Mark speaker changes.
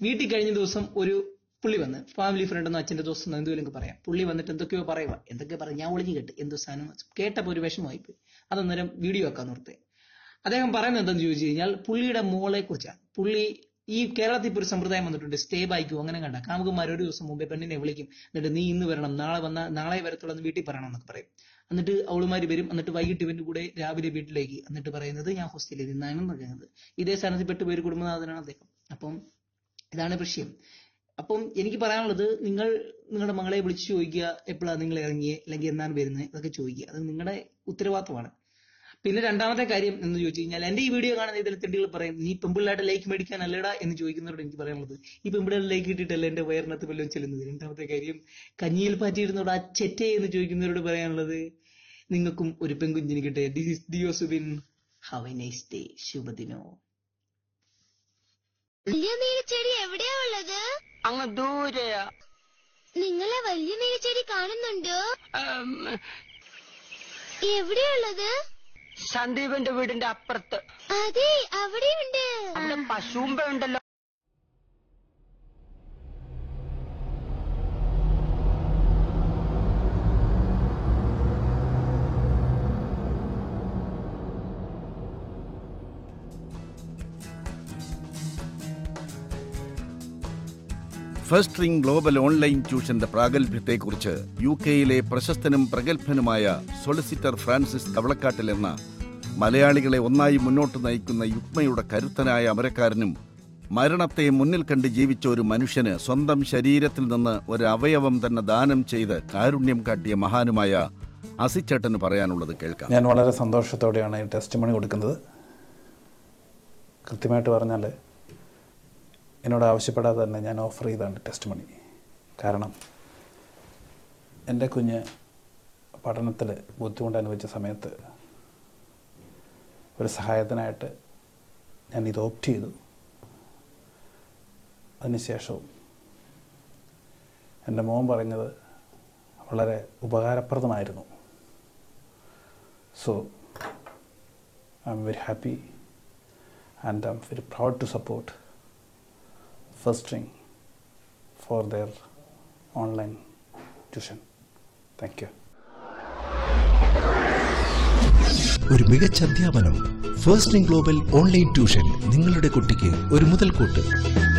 Speaker 1: വീട്ടിൽ കഴിഞ്ഞ ദിവസം ഒരു പുള്ളി വന്ന് ഫാമിലി ഫ്രണ്ട് എന്നോ അച്ഛന്റെ ദോസ്ത് എന്നോ എന്തെങ്കിലും പറയാം പുള്ളി വന്നിട്ട് എന്തൊക്കെയോ പറയുക എന്തൊക്കെ പറയും ഞാൻ ഒളിഞ്ഞു കേട്ട് എന്തോ സാധനം കേട്ടപ്പോൾ ഒരു വിഷമമായി പോയി അതൊന്നേരം വീഡിയോ ആക്കാൻ നിർത്തി അദ്ദേഹം പറയുന്നത് എന്താണെന്ന് ചോദിച്ചു കഴിഞ്ഞാൽ പുള്ളിയുടെ മോളെ കുറിച്ചാണ് പുള്ളി ഈ കേരളത്തിൽ ഇപ്പോൾ ഒരു സമ്പ്രദായം വന്നിട്ടുണ്ട് സ്റ്റേ ബൈക്കോ അങ്ങനെ കണ്ട കാമുകന്മാർ ഒരു ദിവസം മുമ്പേ പെണ്ണിനെ വിളിക്കും എന്നിട്ട് നീ ഇന്ന് വരണം നാളെ വന്ന നാളെ വരത്തുള്ളൂ എന്ന് വീട്ടിൽ പറയണം എന്നൊക്കെ പറയും എന്നിട്ട് അവളുമാര് വരും എന്നിട്ട് വൈകിട്ട് ഇവന്റെ കൂടെ രാവിലെ വീട്ടിലേക്ക് എന്നിട്ട് പറയുന്നത് ഞാൻ ഹോസ്റ്റലിൽ നിന്നാണ് പറയുന്നത് ഇതേ സ്ഥാനത്ത് പെട്ടുപോയ ഒരു കുടുംബനാഥനാണ് അദ്ദേഹം അപ്പം ഇതാണ് വിഷയം അപ്പം എനിക്ക് പറയാനുള്ളത് നിങ്ങൾ നിങ്ങളുടെ മകളെ വിളിച്ചു ചോദിക്കുക എപ്പോഴാണ് നിങ്ങൾ ഇറങ്ങിയത് അല്ലെങ്കിൽ എന്നാണ് വരുന്നത് ഇതൊക്കെ ചോദിക്കുക അത് നിങ്ങളുടെ ഉത്തരവാദിത്തമാണ് പിന്നെ രണ്ടാമത്തെ കാര്യം എന്ന് ചോദിച്ചു കഴിഞ്ഞാൽ എന്റെ ഈ വീഡിയോ കാണുന്ന ഇതിൽ തെണ്ടികൾ പറയും നീ പെമ്പിള്ളായിട്ട് ലൈക്ക് മേടിക്കാൻ അല്ലടാ എന്ന് ചോദിക്കുന്നവരോട് എനിക്ക് പറയാനുള്ളത് ഈ പെമ്പിള്ളേർ ലൈക്ക് ഇട്ടിട്ടല്ല എന്റെ വയറിനകത്ത് വല്ലതും ചെല്ലുന്നത് രണ്ടാമത്തെ കാര്യം കഞ്ഞിയിൽ പാറ്റിയിരുന്നോട് ആ ചെറ്റേ എന്ന് ചോദിക്കുന്നവരോട് പറയാനുള്ളത് നിങ്ങൾക്കും ഒരു പെൺകുഞ്ഞിന് കിട്ടെ this is Dio Subin have a nice day ശുഭദിനോ
Speaker 2: വലിയ നീലച്ചെടി എവിടെയാ ഉള്ളത്
Speaker 3: അങ്ങ് ദൂരെയാ
Speaker 2: നിങ്ങളെ വലിയ നീലച്ചെടി കാണുന്നുണ്ടോ
Speaker 3: ഉം,
Speaker 2: എവിടെയുള്ളത്
Speaker 3: സന്ദീപന്റെ വീടിന്റെ അപ്പുറത്ത്
Speaker 2: അതെ അവിടെയുണ്ട്
Speaker 3: അവിടെ പശുമ്പ ഉണ്ടല്ലോ
Speaker 4: ഫസ്റ്റ് റിംഗ് ഗ്ലോബൽ ഓൺലൈൻ ട്യൂഷന്റെ പ്രാഗൽഭ്യത്തെക്കുറിച്ച് യു കെയിലെ പ്രശസ്തനും പ്രഗത്ഭനുമായ സൊളിസിറ്റർ ഫ്രാൻസിസ് തവളക്കാട്ടിൽ എന്ന മലയാളികളെ ഒന്നായി മുന്നോട്ട് നയിക്കുന്ന യുഗ്മയുടെ കരുത്തനായ അമരക്കാരനും മരണത്തെ മുന്നിൽ കണ്ട് ജീവിച്ച ഒരു മനുഷ്യന് സ്വന്തം ശരീരത്തിൽ നിന്ന് ഒരു അവയവം തന്നെ ദാനം ചെയ്ത് കാരുണ്യം കാട്ടിയ മഹാനുമായ അസിച്ചേട്ടന് പറയാനുള്ളത് കേൾക്കാം
Speaker 5: ഞാൻ വളരെ സന്തോഷത്തോടെയാണ് ഈ ടെസ്റ്റ് മണി കൊടുക്കുന്നത് കൃത്യമായിട്ട് പറഞ്ഞാൽ എന്നോട് ആവശ്യപ്പെടാതെ തന്നെ ഞാൻ ഓഫർ ചെയ്താണ് ടെസ്റ്റ് മണി കാരണം എൻ്റെ കുഞ്ഞ് പഠനത്തിൽ ബുദ്ധിമുട്ട് അനുഭവിച്ച സമയത്ത് ഒരു സഹായത്തിനായിട്ട് ഞാൻ ഇത് ഓപ്റ്റ് ചെയ്തു അതിനുശേഷവും എൻ്റെ മോൻ പറഞ്ഞത് വളരെ ഉപകാരപ്രദമായിരുന്നു So I'm very happy and I'm very proud to support First String for their online tuition. Thank you.
Speaker 6: ഒരു മികച്ച അധ്യാപനം ഫസ്റ്റ് ഗ്ലോബൽ ഓൺലൈൻ ട്യൂഷൻ നിങ്ങളുടെ കുട്ടിക്ക് ഒരു മുതൽക്കൂട്ട്